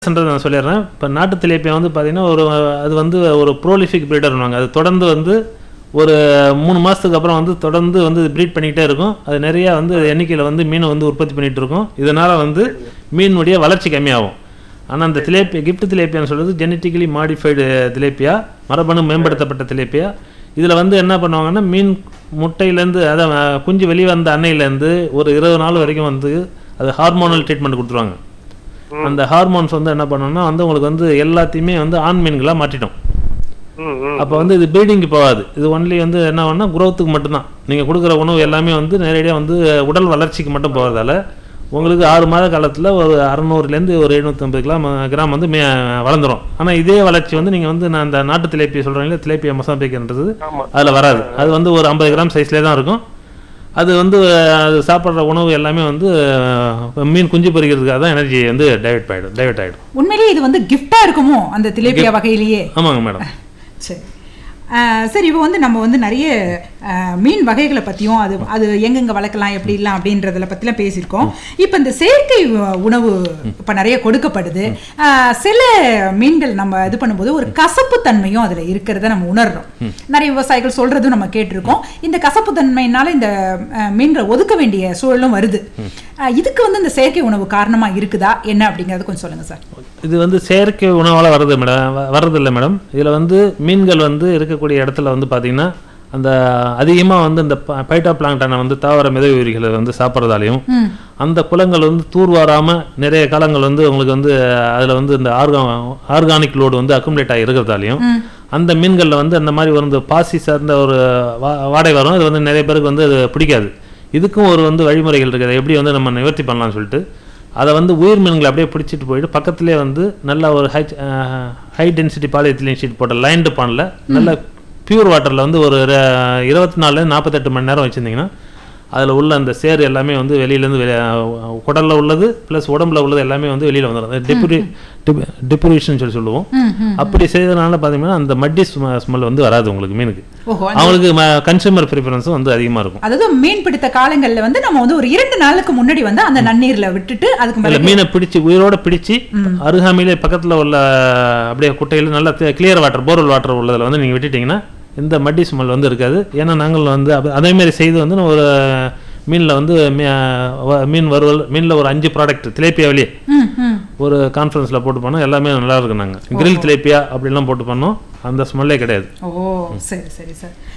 ன்றது நான் சொல்லிடுறேன் இப்போ நாட்டு திலேப்பியா வந்து பார்த்தீங்கன்னா ஒரு அது வந்து ஒரு ப்ரோலிஃபிக் ப்ரீடர்னுவாங்க அது தொடர்ந்து வந்து ஒரு மூணு மாதத்துக்கு அப்புறம் வந்து தொடர்ந்து வந்து ப்ரீட் பண்ணிக்கிட்டே இருக்கும் அது நிறைய வந்து எண்ணிக்கையில் வந்து மீனை வந்து உற்பத்தி பண்ணிகிட்டு இருக்கும் இதனால் வந்து மீனுடைய வளர்ச்சி கம்மியாகும் ஆனால் அந்த திலேப்பியா கிஃப்ட் திலேப்பியான்னு சொல்றது ஜெனட்டிக்கலி மாடிஃபைடு திலேப்பியா மரபணு மேம்படுத்தப்பட்ட திலேப்பியா இதில் வந்து என்ன பண்ணுவாங்கன்னா மீன் முட்டையிலேருந்து அதான் அஹ், குஞ்சு வெளியே வந்த அன்னையிலேருந்து ஒரு இருபது நாள் வரைக்கும் வந்து அது ஹார்மோனல் ட்ரீட்மெண்ட் கொடுத்துருவாங்க அந்த ஹார்மோன்ஸ் வந்து என்ன பண்ணணும்னா வந்து உங்களுக்கு வந்து எல்லாத்தையுமே வந்து ஆண் மீன்களாக மாற்றிடும் ம், ம். அப்போ வந்து இது ப்ரீடிங்க்கு போகாது இது ஒன்லி வந்து என்ன பண்ணா குரோத்துக்கு மட்டும்தான் நீங்கள் கொடுக்குற உணவு எல்லாமே வந்து நேரடியாக வந்து உடல் வளர்ச்சிக்கு மட்டும் போகிறதால உங்களுக்கு ஆறு மாத காலத்தில் ஒரு அறநூறுலேருந்து ஒரு எழுநூற்றம்பது கிராம் கிராம் வந்து மே வளர்ந்துரும் ஆனால் இதே வளர்ச்சி வந்து நீங்கள் வந்து நான் அந்த நாட்டு திலேப்பியை சொல்கிறீங்களே திலேப்பியா மொசாம்பிக்ன்றது ஆமா அதில் வராது அது வந்து ஒரு ஐம்பது கிராம் சைஸ்லேயே தான் இருக்கும் அது வந்து அது சாப்பிட்ற உணவு எல்லாமே வந்து அஹ், மீன் குஞ்சு பொரிக்கிறதுக்காக தான் எனர்ஜி வந்து டைவர்ட் ஆகிடும் டைவர்ட் ஆகிடும் உண்மையிலேயே இது வந்து கிஃப்டா இருக்குமோ அந்த திலேபியா வகையிலேயே ஆமாங்க மேடம் சரி ஆஹ் சரி இப்போ வந்து நம்ம வந்து நிறைய ஆஹ் மீன் வகைகளை பற்றியும் அது அது எங்கெங்கே வளர்க்கலாம் எப்படி இல்லை அப்படின்றதுல பற்றிலாம் பேசியிருக்கோம் இப்போ இந்த செயற்கை உ- உணவு இப்போ நிறைய கொடுக்கப்படுது ஆஹ் சில மீன்கள் நம்ம இது பண்ணும்போது ஒரு கசப்பு தன்மையும் அதில் இருக்கிறத நம்ம உணர்றோம் நிறைய விவசாயிகள் சொல்றதும் நம்ம கேட்டிருக்கோம் இந்த கசப்பு தன்மையினால இந்த ஆஹ் மீன்களை ஒதுக்க வேண்டிய சூழலும் வருது ஆஹ் இதுக்கு வந்து இந்த செயற்கை உணவு காரணமாக இருக்குதா என்ன அப்படிங்கறது கொஞ்சம் சொல்லுங்க சார் இது வந்து செயற்கை உணவால் வருது மேடம் வர்றதில்லை மேடம் இதில் வந்து மீன்கள் வந்து இருக்கக்கூடிய இடத்துல வந்து பார்த்தீங்கன்னா அந்த அதிகமாக வந்து இந்த பைட்டா பிளாங்டானை வந்து தாவர மிதவை உயிரிகளை வந்து சாப்பிட்றதாலையும் ம் அந்த குளங்கள் வந்து தூர்வாராமல் நிறைய காலங்கள் வந்து உங்களுக்கு வந்து அதில் வந்து இந்த ஆர்கா ஆர்கானிக் லோடு வந்து அக்குமுலேட் ஆகி இருக்கிறதாலையும் ம் அந்த மீன்களில் வந்து அந்த மாதிரி ஒரு இந்த பாசி சார்ந்த ஒரு வா வாடை வரும் இது வந்து நிறைய பேருக்கு வந்து அது பிடிக்காது இதுக்கும் ஒரு வந்து வழிமுறைகள் இருக்குது அதை எப்படி வந்து நம்ம நிவர்த்தி பண்ணலாம்னு சொல்லிட்டு அதை வந்து உயிர் மீன்களை அப்படியே பிடிச்சிட்டு போயிட்டு பக்கத்துலேயே வந்து நல்ல ஒரு high high density polyethylene sheet போட்ட லைன்டு பானில் நல்ல பியூர் வாட்டரில் வந்து ஒரு ர- இருபத்தி நாலுலேருந்து நாற்பத்தெட்டு மணி நேரம் வச்சுருந்தீங்கன்னா அதில் உள்ள அந்த சேர் எல்லாமே வந்து வெளியிலேருந்து வெளியே குடலில் உள்ளது ப்ளஸ் உடம்புல உள்ளது எல்லாமே வந்து வெளியில் வந்துடும் டிப்ரி டிப்ரேஷன் சொல்லி சொல்லுவோம் ம் ம் அப்படி செய்ததுனால பார்த்தீங்கன்னா அந்த மட்டி ஸ்மெல் வந்து வராது உங்களுக்கு மீனுக்கு ஓஹோ அவங்களுக்கு கன்சூமர் ப்ரிஃபரன்ஸும் வந்து அதிகமாக இருக்கும் அதாவது மீன் பிடித்த காலங்கள்ல வந்து நம்ம வந்து ஒரு இரண்டு நாளுக்கு முன்னாடி வந்து அந்த நன்னீர்ல விட்டுட்டு அதுக்கு இல்லை மேல மீனை பிடிச்சி உயிரோட பிடிச்சி அருகாமையிலே பக்கத்தில் உள்ள அப்படியே குட்டையில் நல்லா கிளியர் வாட்டர் போர்வெல் வாட்டர் உள்ளதில் வந்து நீங்கள் விட்டுட்டீங்கன்னா இந்த மட்டி ஸ்மெல் வந்து இருக்காது ஏன்னா நாங்கள் வந்து அப்ப- அதே மாதிரி செய்து வந்து நான் ஒரு மீனில் வந்து மீ- வ- மீன் வறுவல் மீனில் ஒரு அஞ்சு ப்ராடக்ட் திலேப்பியாவிலேயே ம் ம் ஒரு கான்ஃபரன்ஸில் போட்டு பண்ணோம் எல்லாமே நல்லா இருக்கு நாங்கள் கிரில் திலேப்பியா அப்படிலாம் போட்டு பண்ணோம் அந்த ஸ்மெல்லே கிடையாது ஓ சரி சரி சார்